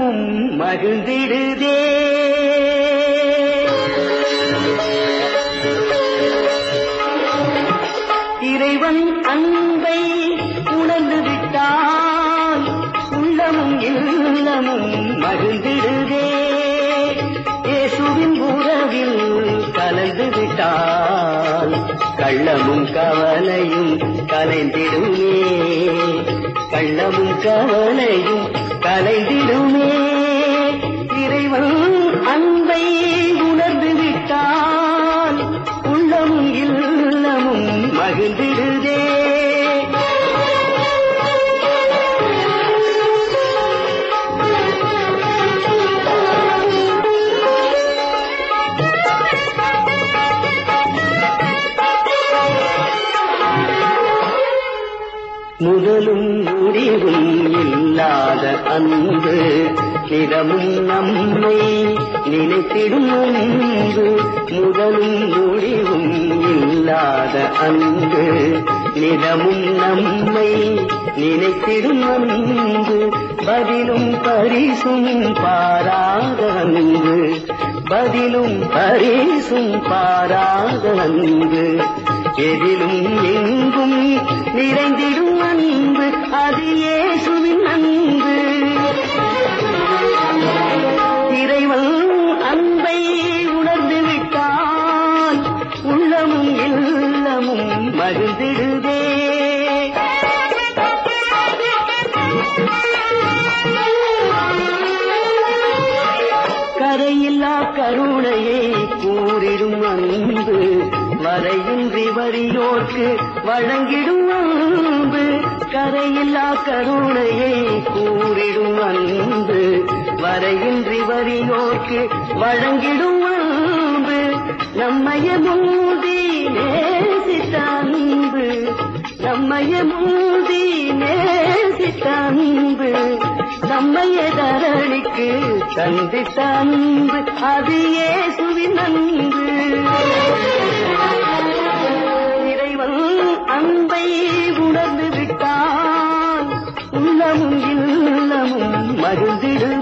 உள்ளமும் மகிழ்ந்திடுதே இறைவன் அன்பை உணர்ந்து விட்டால் உள்ளமும் இல்லமும் மகிழ்ந்திடுதே இயேசுவின் உறவில் கலந்து விட்டால் கள்ளமும் கவலையும் கலைந்திடுமே கள்ளமும் கவலையும் கலைந்திடுமே இறைவன் அன்பை உணர்ந்து விட்டால் உள்ளமும் இல்லமும் மகிழ்ந்திடுதே முதலும் முடிவும் இல்லாத அன்பு நிறமும் நம்மை நினைத்திடும் அன்பு முதலும் முடிவும் இல்லாத அன்பு நிறமும் நம்மை நினைத்திடும் அன்பு பதிலும் பரிசும் பாராத அன்பு பதிலும் பரிசும் பாராத அன்பு எதிலும் எங்கும் நிறைந்திடும் அன்பு அது இயேசுவின் அன்பு இறைவன் அன்பை உணர்ந்து விட்டால் உள்ளமும் இல்லமும் மகிழ்ந்திடுதே கரையில்லா கருணையை கூறிடும் அன்பு வரையின்றி வரியோர்க்கு வழங்கிடும் அன்பு கரையில்லா கருணையை கூறிடும் அன்பு வரையின்றி வரியோர்க்கு வழங்கிடும் அன்பு நம்மைய மூடி நேசித்த அன்பு நம்மைய மூடி நேசித்த அன்பு நம்மைய தரணிக்கு தந்தித்த அன்பு அது இயேசுவின் அன்பு இறைவன் அன்பை உணர்ந்து விட்டால் உள்ளமும் இல்லமும் மகிழ்ந்திடு